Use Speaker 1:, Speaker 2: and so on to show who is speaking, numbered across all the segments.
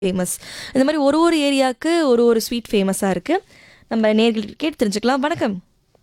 Speaker 1: Famous இந்த மாதிரி ஒரு ஒரு ஏரியாவுக்கு ஒரு ஒரு ஸ்வீட் ஃபேமஸாக இருக்குது நம்ம நேர்கள் கேட்டு தெரிஞ்சுக்கலாம் வணக்கம்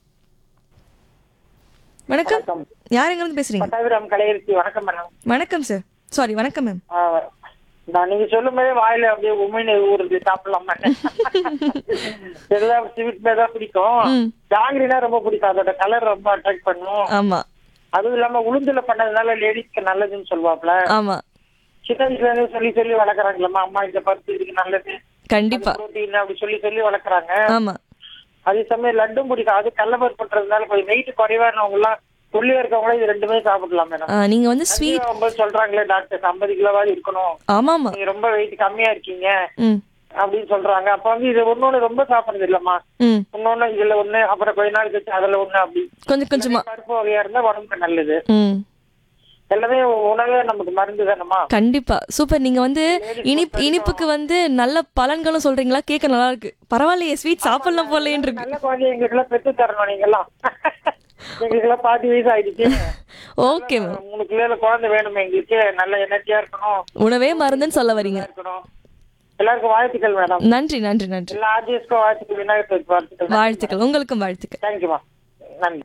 Speaker 1: வணக்கம்
Speaker 2: வணக்கம்.
Speaker 1: யார் எங்கேருந்து பேசுறீங்க
Speaker 2: பட்டாபிராம் கலையரசி வணக்கம் மேடம்
Speaker 1: வணக்கம் சார் சாரி வணக்கம் மேம்
Speaker 2: ஆ, நான் நீங்க சொல்லும் போதே வாயில அப்படியே உண்மையில ஊறுது சாப்பிடலாமா எல்லாம் ஸ்வீட் தான் பிடிக்கும்
Speaker 1: ம்.
Speaker 2: ஜாங்கிரினா ரொம்ப பிடிக்கும் அதோட கலர் ரொம்ப அட்ராக்ட் பண்ணும்
Speaker 1: ஆமாம்
Speaker 2: அதுவும் இல்லாம உளுந்துல பண்ணதுனால லேடிஸ்க்கு நல்லதுன்னு சொல்லுவாப்ல
Speaker 1: ஆமாம்
Speaker 2: சின்ன வயசுல இருந்து சொல்லி சொல்லி வளர்க்குறாங்களம்மா அம்மா இந்த பருப்பு இதுக்கு நல்லது
Speaker 1: கண்டிப்பா
Speaker 2: புரோட்டீன் அப்படி சொல்லி சொல்லி வளர்க்குறாங்க
Speaker 1: ஆமாம்
Speaker 2: அதே சமயம் லட்டும் பிடிக்கும் அது கடலப்பருப்பு பண்றதுனால கொஞ்சம் வெயிட் குறைவானவங்க எல்லாம் சொல்லி இருக்கவங்களும் இது ரெண்டுமே சாப்பிடலாம் மேடம்
Speaker 1: நீங்கள் வந்து ஸ்வீட்
Speaker 2: ஐம்பது சொல்றாங்களே டாக்டர் ஐம்பது கிலோவாது இருக்கணும்
Speaker 1: ஆமாம்மா
Speaker 2: நீங்க ரொம்ப வெயிட் கம்மியா இருக்கீங்க
Speaker 1: ம்
Speaker 2: அப்படின்னு சொல்றாங்க அப்ப வந்து இது ஒன்னொன்னு ரொம்ப சாப்பிடுறது இல்லம்மா
Speaker 1: ம்
Speaker 2: இன்னொன்னு இதுல ஒண்ணு அப்புறம் கொஞ்ச நாள் கழிச்சு அதுல ஒண்ணு அப்படி
Speaker 1: கொஞ்சம் கொஞ்சமா
Speaker 2: பருப்பு வகையா இருந்தா உடம்புக்கு நல்லது
Speaker 1: ம்
Speaker 2: எல்லாமே உணவே நமக்கு மருந்து தானம்மா
Speaker 1: கண்டிப்பா சூப்பர் நீங்க வந்து இனிப் இனிப்புக்கு வந்து நல்ல பலன்களும் சொல்றீங்களா கேட்க நல்லா இருக்கு பரவாயில்லையே ஸ்வீட் சாப்பிடலாம் போலேன்னு இருக்கு
Speaker 2: நல்ல குழந்தை எங்களுக்கு எல்லாம் பெற்று தரணும் நீங்க எல்லாம் எங்களுக்கு எல்லாம் பாதி வயசு ஆயிடுச்சு
Speaker 1: ஓகே மேம்
Speaker 2: மூணு கிலோல குழந்தை வேணும் எங்களுக்கு நல்ல எனர்ஜியா இருக்கணும்
Speaker 1: உணவே மருந்துன்னு சொல்ல வரீங்க
Speaker 2: இருக்கணும் எல்லாருக்கும் வாழ்த்துக்கள் மேடம்
Speaker 1: நன்றி நன்றி நன்றி
Speaker 2: எல்லா ஆர்ஜிஎஸ்க்கும் வாழ்த்துக்கள் விநாயகர் சதுர்த்தி வாழ்த்துக்கள்
Speaker 1: வாழ்த்துக்கள் உங்களுக்கும் வாழ்த்துக்கள்
Speaker 2: தேங்க்யூமா நன்றி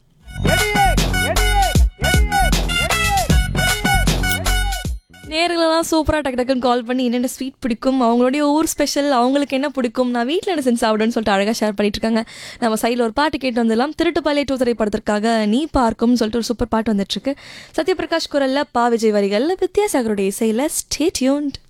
Speaker 1: நேர்களெல்லாம் சூப்பராக டக்கு டக்குன்னு கால் பண்ணி என்னென்ன ஸ்வீட் பிடிக்கும் அவங்களுடைய ஊர் ஸ்பெஷல் அவங்களுக்கு என்ன பிடிக்கும் நான் வீட்டில் என்ன செஞ்சு சாப்பிடுன்னு சொல்லிட்டு அழகாக ஷேர் பண்ணிட்டு இருக்காங்க நம்ம சைடில் ஒரு பாட்டு கேட்டு வந்துடலாம் திருட்டுப்பாலை டூ திரைப்படத்திற்காக நீ பார்க்கும்னு சொல்லிட்டு ஒரு சூப்பர் பாட்டு வந்துட்டு இருக்கு சத்யபிரகாஷ் குரல்ல பா விஜய் வரிகள்ல வித்யாசாகருடைய இசையில் ஸ்டே டியூன்ட்